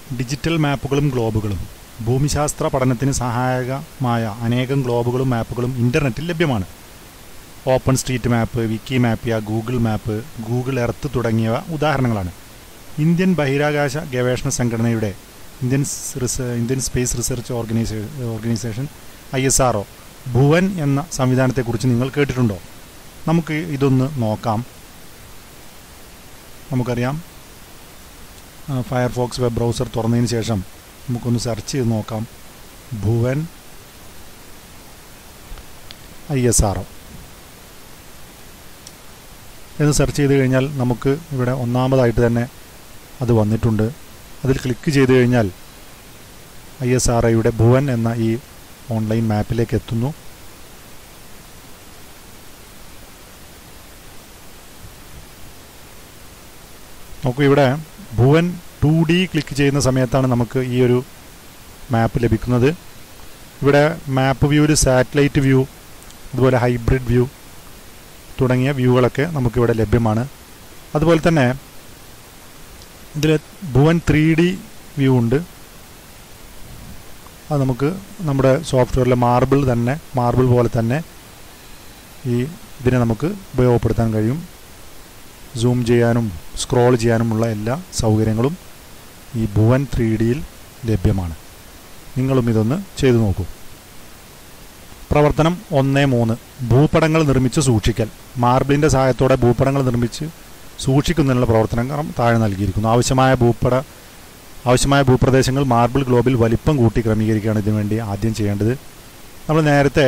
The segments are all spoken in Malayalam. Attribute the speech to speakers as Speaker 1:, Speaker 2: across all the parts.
Speaker 1: ഡിജിറ്റൽ മാപ്പുകളും ഗ്ലോബുകളും ഭൂമിശാസ്ത്ര പഠനത്തിന് സഹായകമായ അനേകം ഗ്ലോബുകളും മാപ്പുകളും ഇൻ്റർനെറ്റിൽ ലഭ്യമാണ് open street map Wikimapia Google map Google earth തുടങ്ങിയവ ഉദാഹരണങ്ങളാണ് ഇന്ത്യൻ ബഹിരാകാശ ഗവേഷണ സംഘടനയുടെ ഇന്ത്യൻ സ് റിസ- ഇന്ത്യൻ സ്പേസ് റിസർച്ച് ഓർഗനൈസേ organisation I S R Bhuvan എന്ന സംവിധാനത്തെക്കുറിച്ച് നിങ്ങൾ കേട്ടിട്ടുണ്ടോ നമുക്ക് ഇതൊന്ന് നോക്കാം നമുക്കറിയാം ആ, ഫയർഫോക്സ് വെബ് ബ്രൗസർ തുറന്നതിന് ശേഷം നമുക്കൊന്ന് സെർച്ച് ചെയ്ത് നോക്കാം ഭുവൻ ഐ എസ് ആർ എന്ന് സെർച്ച് ചെയ്ത് കഴിഞ്ഞാൽ നമുക്ക് ഇവിടെ ഒന്നാമതായിട്ട് തന്നെ അത് വന്നിട്ടുണ്ട് അതിൽ ക്ലിക്ക് ചെയ്ത് കഴിഞ്ഞാൽ ഐ എസ് ആർ ഐയുടെ ഭുവൻ എന്ന ഈ ഓൺലൈൻ മാപ്പിലേക്ക് എത്തുന്നു നോക്കൂ ഇവിടെ ഭുവൻ ടു ഡി ക്ലിക്ക് ചെയ്യുന്ന സമയത്താണ് നമുക്ക് ഈ ഒരു മാപ്പ് ലഭിക്കുന്നത് ഇവിടെ മാപ്പ് വ്യൂവിൽ സാറ്റലൈറ്റ് വ്യൂ അതുപോലെ ഹൈബ്രിഡ് വ്യൂ തുടങ്ങിയ വ്യൂകളൊക്കെ നമുക്കിവിടെ ലഭ്യമാണ് അതുപോലെ തന്നെ ഇതിൽ ഭുവൻ ത്രീ ഡി വ്യൂ ഉണ്ട് അത് നമുക്ക് നമ്മുടെ സോഫ്റ്റ്വെയറിലെ മാർബിൾ തന്നെ മാർബിൾ പോലെ തന്നെ ഈ ഇതിനെ നമുക്ക് ഉപയോഗപ്പെടുത്താൻ കഴിയും സൂം ചെയ്യാനും സ്ക്രോൾ ചെയ്യാനുമുള്ള എല്ലാ സൗകര്യങ്ങളും ഈ ഭുവൻ ത്രീ ഡിയിൽ ലഭ്യമാണ് നിങ്ങളും ഇതൊന്ന് ചെയ്തു നോക്കൂ പ്രവർത്തനം ഒന്ന് മൂന്ന് ഭൂപടങ്ങൾ നിർമ്മിച്ച് സൂക്ഷിക്കൽ മാർബിളിൻ്റെ സഹായത്തോടെ ഭൂപടങ്ങൾ നിർമ്മിച്ച് സൂക്ഷിക്കുന്നതിനുള്ള പ്രവർത്തനം താഴെ നൽകിയിരിക്കുന്നു ആവശ്യമായ ഭൂപട ആവശ്യമായ ഭൂപ്രദേശങ്ങൾ മാർബിൾ ഗ്ലോബിൽ വലിപ്പം കൂട്ടി ക്രമീകരിക്കുകയാണ് ഇതിനു വേണ്ടി ആദ്യം ചെയ്യേണ്ടത് നമ്മൾ നേരത്തെ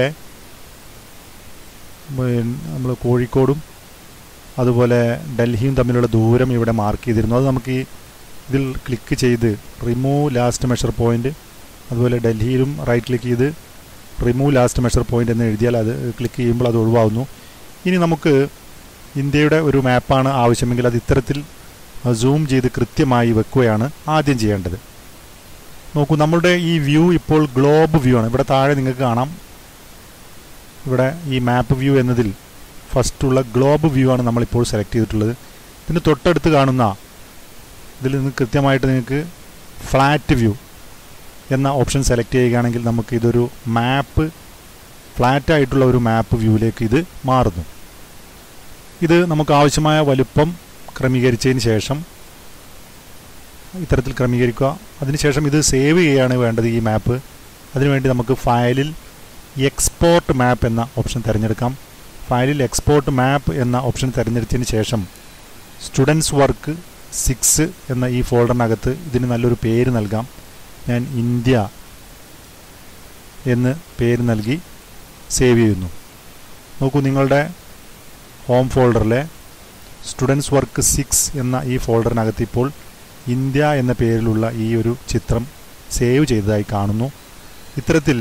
Speaker 1: നമ്മൾ കോഴിക്കോടും അതുപോലെ ഡൽഹിയും തമ്മിലുള്ള ദൂരം ഇവിടെ മാർക്ക് ചെയ്തിരുന്നു അത് നമുക്ക് ഈ ഇതിൽ ക്ലിക്ക് ചെയ്ത് റിമൂവ് ലാസ്റ്റ് മെഷർ പോയിന്റ് അതുപോലെ ഡൽഹിയിലും റൈറ്റ് ക്ലിക്ക് ചെയ്ത് റിമൂവ് ലാസ്റ്റ് മെഷർ പോയിന്റ് എന്ന് എഴുതിയാൽ അത് ക്ലിക്ക് ചെയ്യുമ്പോൾ അത് ഒഴിവാകുന്നു ഇനി നമുക്ക് ഇന്ത്യയുടെ ഒരു മാപ്പാണ് ആവശ്യമെങ്കിൽ അത് ഇത്തരത്തിൽ സൂം ചെയ്ത് കൃത്യമായി വെക്കുകയാണ് ആദ്യം ചെയ്യേണ്ടത് നോക്കൂ നമ്മളുടെ ഈ വ്യൂ ഇപ്പോൾ ഗ്ലോബ് വ്യൂ ആണ് ഇവിടെ താഴെ നിങ്ങൾക്ക് കാണാം ഇവിടെ ഈ മാപ്പ് വ്യൂ എന്നതിൽ ഫസ്റ്റുള്ള ഗ്ലോബ് വ്യൂ ആണ് നമ്മളിപ്പോൾ സെലക്ട് ചെയ്തിട്ടുള്ളത് ഇതിന് തൊട്ടടുത്ത് കാണുന്ന ഇതിൽ നിന്ന് കൃത്യമായിട്ട് നിങ്ങൾക്ക് ഫ്ലാറ്റ് വ്യൂ എന്ന ഓപ്ഷൻ സെലക്ട് ചെയ്യുകയാണെങ്കിൽ നമുക്ക് ഇതൊരു മാപ്പ് ഫ്ലാറ്റ് ആയിട്ടുള്ള ഒരു മാപ്പ് വ്യൂവിലേക്ക് ഇത് മാറുന്നു ഇത് നമുക്ക് ആവശ്യമായ വലുപ്പം ക്രമീകരിച്ചതിന് ശേഷം ഇത്തരത്തിൽ ക്രമീകരിക്കുക അതിനുശേഷം ഇത് സേവ് ചെയ്യുകയാണ് വേണ്ടത് ഈ മാപ്പ് അതിനുവേണ്ടി നമുക്ക് ഫയലിൽ എക്സ്പോർട്ട് മാപ്പ് എന്ന ഓപ്ഷൻ തിരഞ്ഞെടുക്കാം ഫയലിൽ എക്സ്പോർട്ട് മാപ്പ് എന്ന ഓപ്ഷൻ തിരഞ്ഞെടുത്തതിന് ശേഷം സ്റ്റുഡൻസ് വർക്ക് സിക്സ് എന്ന ഈ ഫോൾഡറിനകത്ത് ഇതിന് നല്ലൊരു പേര് നൽകാം ഞാൻ ഇന്ത്യ എന്ന് പേര് നൽകി സേവ് ചെയ്യുന്നു നോക്കൂ നിങ്ങളുടെ ഹോം ഫോൾഡറിലെ സ്റ്റുഡൻസ് വർക്ക് സിക്സ് എന്ന ഈ ഫോൾഡറിനകത്ത് ഇപ്പോൾ ഇന്ത്യ എന്ന പേരിലുള്ള ഈ ഒരു ചിത്രം സേവ് ചെയ്തതായി കാണുന്നു ഇത്തരത്തിൽ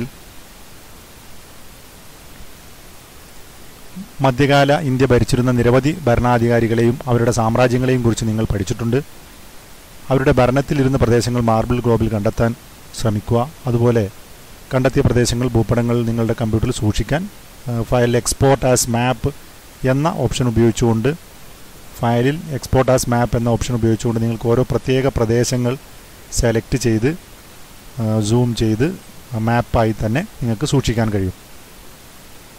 Speaker 1: മധ്യകാല ഇന്ത്യ ഭരിച്ചിരുന്ന നിരവധി ഭരണാധികാരികളെയും അവരുടെ സാമ്രാജ്യങ്ങളെയും കുറിച്ച് നിങ്ങൾ പഠിച്ചിട്ടുണ്ട് അവരുടെ ഭരണത്തിലിരുന്ന പ്രദേശങ്ങൾ മാർബിൾ ഗ്ലോബിൽ കണ്ടെത്താൻ ശ്രമിക്കുക അതുപോലെ കണ്ടെത്തിയ പ്രദേശങ്ങൾ ഭൂപടങ്ങൾ നിങ്ങളുടെ കമ്പ്യൂട്ടറിൽ സൂക്ഷിക്കാൻ ഫയൽ എക്സ്പോർട്ട് ആസ് മാപ്പ് എന്ന ഓപ്ഷൻ ഉപയോഗിച്ചുകൊണ്ട് ഫയലിൽ എക്സ്പോർട്ട് ആസ് മാപ്പ് എന്ന ഓപ്ഷൻ ഉപയോഗിച്ചുകൊണ്ട് നിങ്ങൾക്ക് ഓരോ പ്രത്യേക പ്രദേശങ്ങൾ സെലക്ട് ചെയ്ത് സൂം ചെയ്ത് മാപ്പായി തന്നെ നിങ്ങൾക്ക് സൂക്ഷിക്കാൻ കഴിയും